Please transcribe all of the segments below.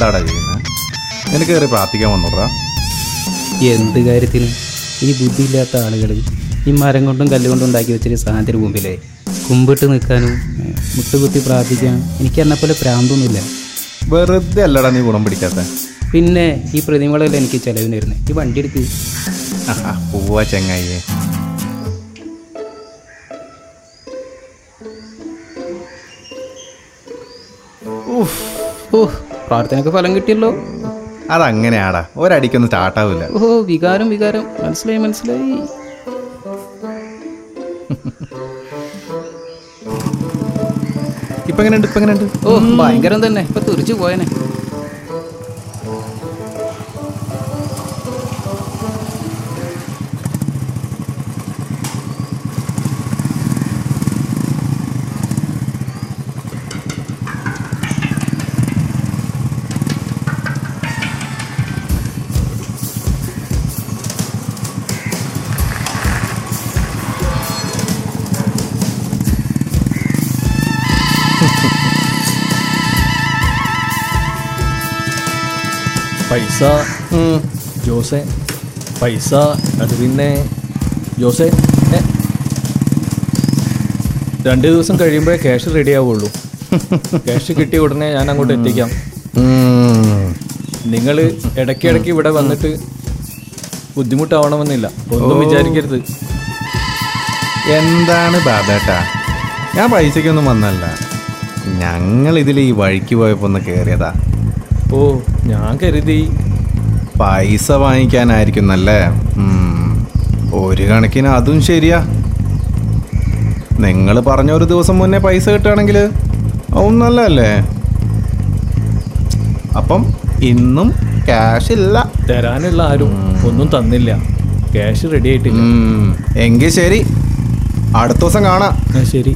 എന്താടാ ചെയ്യുന്നത് നിനക്ക് കയറി പ്രാർത്ഥിക്കാൻ വന്നോടാ എന്ത് കാര്യത്തിന് ഈ ബുദ്ധിയില്ലാത്ത ആളുകൾ ഈ മരം കൊണ്ടും കല്ലുകൊണ്ടും ഉണ്ടാക്കി വെച്ചൊരു സാധനത്തിന് മുമ്പിലേ കുമ്പിട്ട് നിൽക്കാനും ഏഹ്, മുട്ടുകുത്തി പ്രാർത്ഥിക്കാനും എനിക്ക് എന്നെ പോലെ പ്രാന്തൊന്നുമില്ല വെറുതെ അല്ലടാ നീ ഗുണം പിടിക്കാത്ത പിന്നെ ഈ പ്രതിമകളെല്ലാം എനിക്ക് ചിലവിന് വരുന്നത് ഈ വണ്ടി എടുക്ക് പോവാ ചെങ്ങായിയെ ഓ പ്രാർത്ഥനയ്ക്ക് ഫലം കിട്ടിയല്ലോ അതങ്ങനെയാടാ ഒരടിക്കൊന്നും സ്റ്റാർട്ടാവില്ല ഓ വികാരം വികാരം മനസ്സിലായി മനസ്സിലായി ഇപ്പൊ എങ്ങനെയുണ്ട് ഇപ്പൊ എങ്ങനെയുണ്ട് ഓ ഭയങ്കരം തന്നെ ഇപ്പൊ തുറിച്ചു പോയനെ പൈസ ജോസെ പൈസ അത് പിന്നെ ജോസെ ഏ, രണ്ട് ദിവസം കഴിയുമ്പോഴേ ക്യാഷ് റെഡി ആവുള്ളൂ ക്യാഷ് കിട്ടിയ ഉടനെ ഞാൻ അങ്ങോട്ട് എത്തിക്കാം നിങ്ങൾ ഇടയ്ക്കിടയ്ക്ക് ഇവിടെ വന്നിട്ട് ബുദ്ധിമുട്ടാവണമെന്നില്ല ഒന്നും വിചാരിക്കരുത് എന്താണ് ബാബേട്ടാ ഞാൻ പൈസക്കൊന്നും വന്നല്ല ഞങ്ങൾ ഇതിൽ ഈ വഴിക്ക് പോയപ്പോ ഒന്ന് കയറിയതാ ഓ ഞാൻ കരുതി പൈസ വാങ്ങിക്കാനായിരിക്കുന്നല്ലേ ഉം. ഒരു കണക്കിന് അതും ശരിയാ നിങ്ങൾ പറഞ്ഞ ഒരു ദിവസം മുന്നേ പൈസ കിട്ടുകയാണെങ്കിൽ അതും നല്ലതല്ലേ അപ്പം ഇന്നും ക്യാഷ് ഇല്ല തരാനുള്ള ആരും ഒന്നും തന്നില്ല ക്യാഷ് റെഡി ആയിട്ടില്ല ഉം. എങ്കിൽ ശരി അടുത്ത ദിവസം കാണാം ആ, ശരി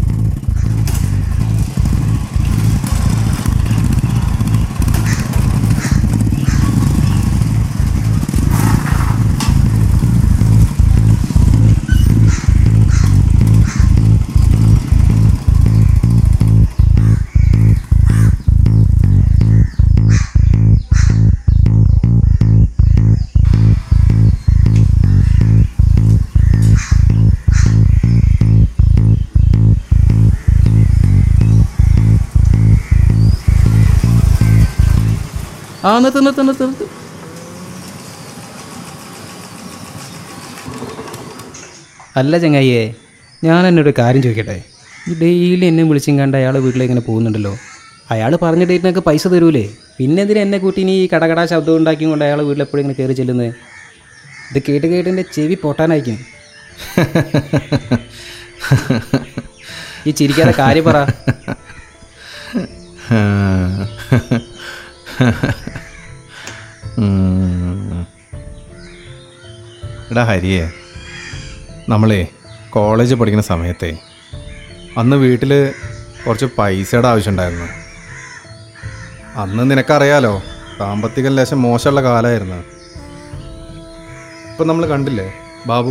ആ നിർത്ത് നിർത്ത് നിർത്ത് നിർത്ത് അല്ല ചങ്ങായിയെ ഞാൻ എന്നോട് കാര്യം ചോദിക്കട്ടെ ഈ ഡെയിലി എന്നെ വിളിച്ചും കണ്ട് അയാൾ വീട്ടിലേക്ക് ഇങ്ങനെ പോകുന്നുണ്ടല്ലോ അയാൾ പറഞ്ഞ ഡേറ്റിനൊക്കെ പൈസ തരൂലേ പിന്നെ എന്തിനാ എന്നെ കൂട്ടി ഇനി ഈ കടകട ശബ്ദം ഉണ്ടാക്കിയും കൊണ്ട് അയാൾ വീട്ടിൽ എപ്പോഴും ഇങ്ങനെ കയറി ചെല്ലുന്നത് ഇത് കേട്ട് കേട്ട് എൻ്റെ ചെവി പൊട്ടാനായിരിക്കും ഈ ചിരിക്കാതെ കാര്യം പറ ഉം. എടാ ഹരിയെ നമ്മളേ കോളേജ് പഠിക്കുന്ന സമയത്തെ അന്ന് വീട്ടിൽ കുറച്ച് പൈസയുടെ ആവശ്യമുണ്ടായിരുന്നു അന്ന് നിനക്കറിയാലോ സാമ്പത്തിക ലേശം മോശമുള്ള കാലമായിരുന്നു ഇപ്പം നമ്മൾ കണ്ടില്ലേ ബാബു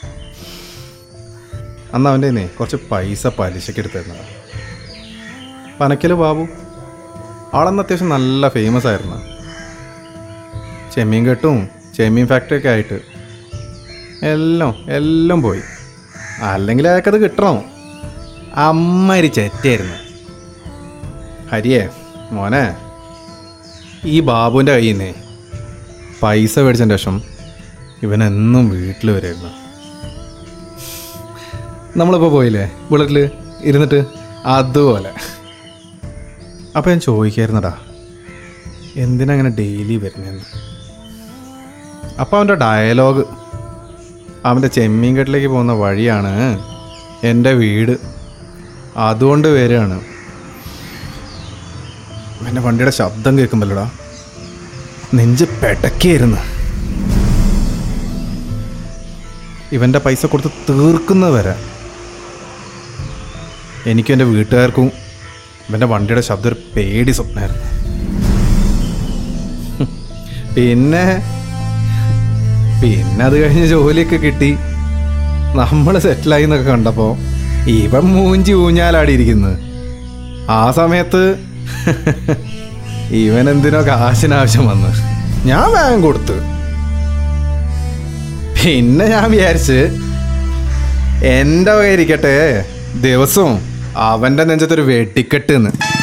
അന്ന് അവൻ്റെ കയ്യിന്നേ കുറച്ച് പൈസ പലിശയ്ക്ക് എടുത്തിരുന്നതാണ് പനക്കൽ ബാബു ആളന്ന് അത്യാവശ്യം നല്ല ഫേമസ് ആയിരുന്നു ചെമ്മീൻ കെട്ടും ചെമ്മീൻ ഫാക്ടറി ഒക്കെ ആയിട്ട് എല്ലാം എല്ലാം പോയി അല്ലെങ്കിൽ അയാൾക്കത് കിട്ടണം അമ്മരി ചെറ്റായിരുന്നു ഹരിയേ മോനെ ഈ ബാബുവിൻ്റെ കയ്യിൽ നിന്നേ പൈസ മേടിച്ചതിന് ശേഷം ഇവനെന്നും വീട്ടിൽ വരുമായിരുന്നു നമ്മളിപ്പോൾ പോയില്ലേ ബുള്ളറ്റിൽ ഇരുന്നിട്ട് അതുപോലെ അപ്പം ഞാൻ ചോദിക്കായിരുന്നടാ എന്തിനാ അങ്ങനെ ഡെയിലി വരുന്നതെന്ന് അപ്പോൾ അവൻ്റെ ഡയലോഗ് അവൻ്റെ ചെമ്മീൻ കെട്ടിലേക്ക് പോകുന്ന വഴിയാണ് എൻ്റെ വീട് അതുകൊണ്ട് വരികയാണ് എൻ്റെ വണ്ടിയുടെ ശബ്ദം കേൾക്കുമ്പോഴടാ നെഞ്ച് പെടക്കിയായിരുന്നു ഇവൻ്റെ പൈസ കൊടുത്ത് തീർക്കുന്നത് വരെ എനിക്കും എൻ്റെ വീട്ടുകാർക്കും ഇവൻ്റെ വണ്ടിയുടെ ശബ്ദം ഒരു പേടി സ്വപ്നമായിരുന്നു പിന്നെ പിന്നെ അത് കഴിഞ്ഞ് ജോലിയൊക്കെ കിട്ടി നമ്മൾ സെറ്റിലായി എന്നൊക്കെ കണ്ടപ്പോൾ ഇവൻ മൂഞ്ചി ഊഞ്ഞാലാടി ഇരിക്കുന്നത് ആ സമയത്ത് ഇവൻ എന്തിനോ കാശിനാവശ്യം വന്നു ഞാൻ വേഗം കൊടുത്തു പിന്നെ ഞാൻ വിചാരിച്ച് എൻ്റെ വക ഇരിക്കട്ടെ ദിവസവും അവൻ്റെ നെഞ്ചത്തൊരു വെട്ടിക്കെട്ട് എന്ന്